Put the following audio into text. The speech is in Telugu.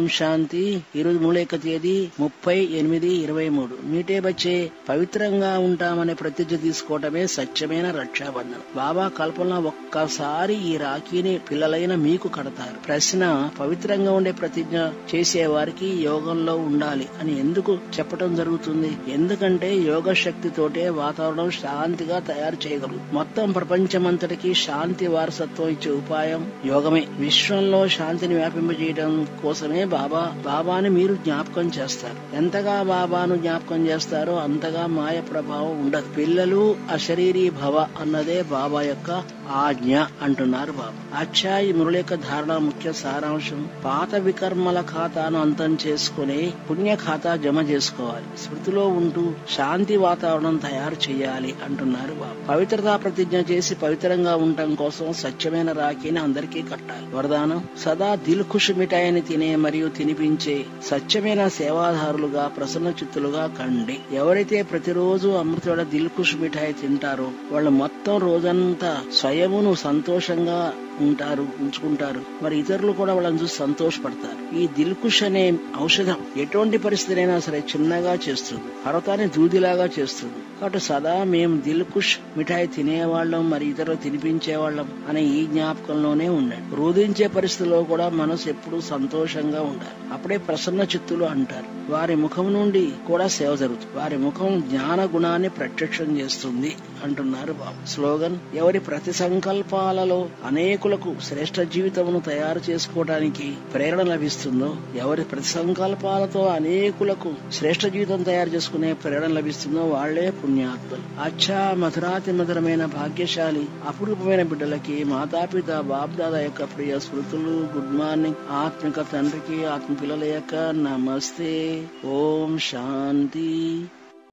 శాంతి ఈరోజు మూడేక తేదీ ముప్పై ఎనిమిది ఇరవై మూడు మీటే బచ్చే పవిత్రంగా ఉంటామనే ప్రతిజ్ఞ తీసుకోవటమే సత్యమైన రక్షాబంధనం బాబా కల్పన ఒక్కసారి ఈ రాఖీని పిల్లలైన మీకు కడతారు ప్రశ్న పవిత్రంగా ఉండే ప్రతిజ్ఞ చేసే వారికి యోగంలో ఉండాలి అని ఎందుకు చెప్పటం జరుగుతుంది ఎందుకంటే యోగ శక్తితోటే వాతావరణం శాంతిగా తయారు చేయగలరు మొత్తం ప్రపంచమంతటికి శాంతి వారసత్వం ఇచ్చే ఉపాయం యోగమే విశ్వంలో శాంతిని వ్యాపింపజేయడం కోసమే బాబా బాబాని మీరు జ్ఞాపకం చేస్తారు ఎంతగా బాబాను జ్ఞాపకం చేస్తారో అంతగా మాయ ప్రభావం ఉండదు పిల్లలు అశరీరీ భవ అన్నదే బాబా యొక్క ఆజ్ఞ అంటున్నారు బాబా అచ్చా ఈ మురళిక ధారణ ముఖ్య సారాంశం పాత వికర్మల ఖాతాను అంతం చేసుకుని పుణ్య ఖాతా జమ చేసుకోవాలి స్మృతిలో ఉంటూ శాంతి వాతావరణం తయారు చేయాలి అంటున్నారు బాబా పవిత్రతా ప్రతిజ్ఞ చేసి పవిత్రంగా ఉండటం కోసం సత్యమైన రాఖీని అందరికీ కట్టాలి వరదానం సదా దిల్ ఖుష్ మిఠాయిని తినే మరియు తినిపించే సత్యమైన సేవాదారులుగా ప్రసన్న చిత్తులుగా కండి ఎవరైతే ప్రతిరోజు అమృతోడ దిల్ ఖుష్ మిఠాయి తింటారో వాళ్ళు మొత్తం రోజంతా స్వయమును సంతోషంగా ఉంటారు ఉంచుకుంటారు మరి ఇతరులు కూడా వాళ్ళని చూసి సంతోషపడతారు ఈ దిల్కుష్ అనే ఔషధం ఎటువంటి పరిస్థితినైనా సరే చిన్నగా చేస్తుంది పర్వతాన్ని దూదిలాగా చేస్తుంది కాబట్టి సదా మేము దిల్కుష్ మిఠాయి తినేవాళ్ళం మరి ఇతరులు తినిపించేవాళ్ళం అనే ఈ జ్ఞాపకంలోనే ఉండండి రోధించే పరిస్థితిలో కూడా మనసు ఎప్పుడూ సంతోషంగా ఉండాలి అప్పుడే ప్రసన్న చిత్తులు అంటారు వారి ముఖం నుండి కూడా సేవ జరుగుతుంది వారి ముఖం జ్ఞాన గుణాన్ని ప్రత్యక్షం చేస్తుంది అంటున్నారు బాబు స్లోగన్ ఎవరి ప్రతి సంకల్పాలలో అనేకులకు శ్రేష్ట జీవితమును తయారు చేసుకోవడానికి ప్రేరణ లభిస్తుందో ఎవరి ప్రతి సంకల్పాలతో అనేకులకు శ్రేష్ట జీవితం తయారు చేసుకునే ప్రేరణ లభిస్తుందో వాళ్లే పుణ్యాత్ములు అచ్చా మధురాతి మధురమైన భాగ్యశాలి అపురూపమైన బిడ్డలకి మాతాపిత బాబ్దాద యొక్క ప్రియ స్మృతులు గుడ్ మార్నింగ్ ఆత్మిక తండ్రికి ఆత్మ పిల్లల యొక్క నమస్తే ఓం శాంతి